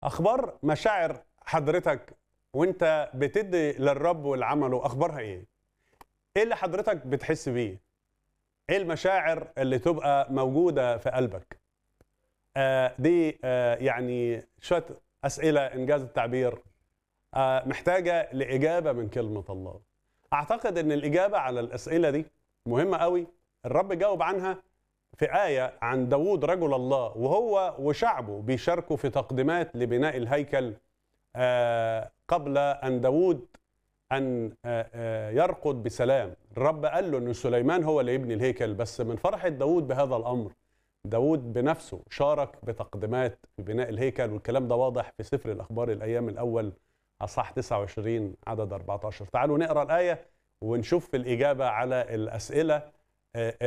اخبار مشاعر حضرتك وانت بتدي للرب والعمله اخبارها ايه ايه اللي حضرتك بتحس بيه ايه المشاعر اللي تبقى موجوده في قلبك آه دي آه يعني شويه اسئله انجاز التعبير آه محتاجه لاجابه من كلمه الله اعتقد ان الاجابه على الاسئله دي مهمه قوي الرب جاوب عنها في آية عن داوود رجل الله وهو وشعبه بيشاركوا في تقديمات لبناء الهيكل آه قبل أن داوود أن آه آه يرقد بسلام الرب قال له أن سليمان هو اللي يبني الهيكل بس من فرحة داوود بهذا الأمر داوود بنفسه شارك بتقديمات في بناء الهيكل والكلام ده واضح في سفر الأخبار الأيام الأول أصح 29 عدد 14 تعالوا نقرأ الآية ونشوف الإجابة على الأسئلة